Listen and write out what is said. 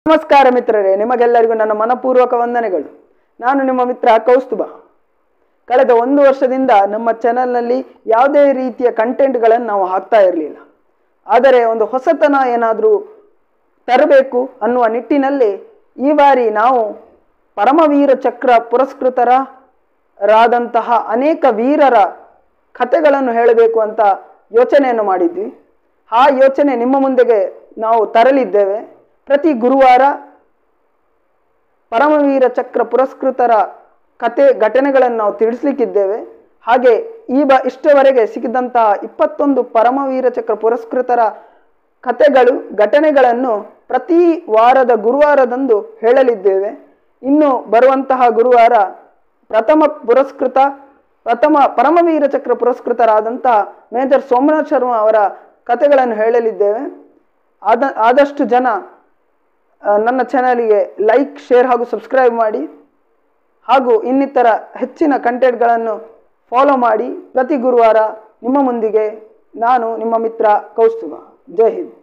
ನಮಸ್ಕಾರ ಮಿತ್ರರೇ ನಿಮಗೆಲ್ಲರಿಗೂ ನನ್ನ ಮನಪೂರ್ವಕ ವಂದನೆಗಳು ನಾನು ನಿಮ್ಮ ಮಿತ್ರ ಕೌಸ್ತುಭ ಕಳೆದ ಒಂದು ವರ್ಷದಿಂದ ನಮ್ಮ ಚಾನಲ್ನಲ್ಲಿ ಯಾವುದೇ ರೀತಿಯ ಕಂಟೆಂಟ್ಗಳನ್ನು ನಾವು ಹಾಕ್ತಾ ಇರಲಿಲ್ಲ ಆದರೆ ಒಂದು ಹೊಸತನ ಏನಾದರೂ ತರಬೇಕು ಅನ್ನುವ ನಿಟ್ಟಿನಲ್ಲಿ ಈ ಬಾರಿ ನಾವು ಪರಮವೀರ ಚಕ್ರ ಪುರಸ್ಕೃತರಾದಂತಹ ಅನೇಕ ವೀರರ ಕಥೆಗಳನ್ನು ಹೇಳಬೇಕು ಅಂತ ಯೋಚನೆಯನ್ನು ಮಾಡಿದ್ವಿ ಆ ಯೋಚನೆ ನಿಮ್ಮ ಮುಂದೆಗೆ ನಾವು ತರಲಿದ್ದೇವೆ ಪ್ರತಿ ಗುರುವಾರ ಪರಮವೀರ ಚಕ್ರ ಪುರಸ್ಕೃತರ ಕತೆ ಘಟನೆಗಳನ್ನು ನಾವು ತಿಳಿಸ್ಲಿಕ್ಕಿದ್ದೇವೆ ಹಾಗೆ ಈ ಬ ಇಷ್ಟವರೆಗೆ ಸಿಕ್ಕಿದಂತಹ ಇಪ್ಪತ್ತೊಂದು ಪರಮವೀರ ಚಕ್ರ ಪುರಸ್ಕೃತರ ಕತೆಗಳು ಘಟನೆಗಳನ್ನು ಪ್ರತಿ ವಾರದ ಗುರುವಾರದಂದು ಹೇಳಲಿದ್ದೇವೆ ಇನ್ನು ಬರುವಂತಹ ಗುರುವಾರ ಪ್ರಥಮ ಪುರಸ್ಕೃತ ಪ್ರಥಮ ಪರಮವೀರ ಚಕ್ರ ಪುರಸ್ಕೃತರಾದಂತಹ ಮೇಜರ್ ಸೋಮನಾಥ್ ಶರ್ಮಾ ಅವರ ಕತೆಗಳನ್ನು ಹೇಳಲಿದ್ದೇವೆ ಆದ ಆದಷ್ಟು ಜನ ಆ, ನನ್ನ ಚಾನಲಿಗೆ ಲೈಕ್ ಶೇರ್ ಹಾಗೂ ಸಬ್ಸ್ಕ್ರೈಬ್ ಮಾಡಿ ಹಾಗೂ ಇನ್ನಿತರ ಹೆಚ್ಚಿನ ಕಂಟೆಂಟ್ಗಳನ್ನು ಫಾಲೋ ಮಾಡಿ ಪ್ರತಿ ಗುರುವಾರ ನಿಮ್ಮ ಮುಂದಿಗೆ ನಾನು ನಿಮ್ಮ ಮಿತ್ರ ಕೌಸ್ತುಭ ಜೈ ಹಿಂದ್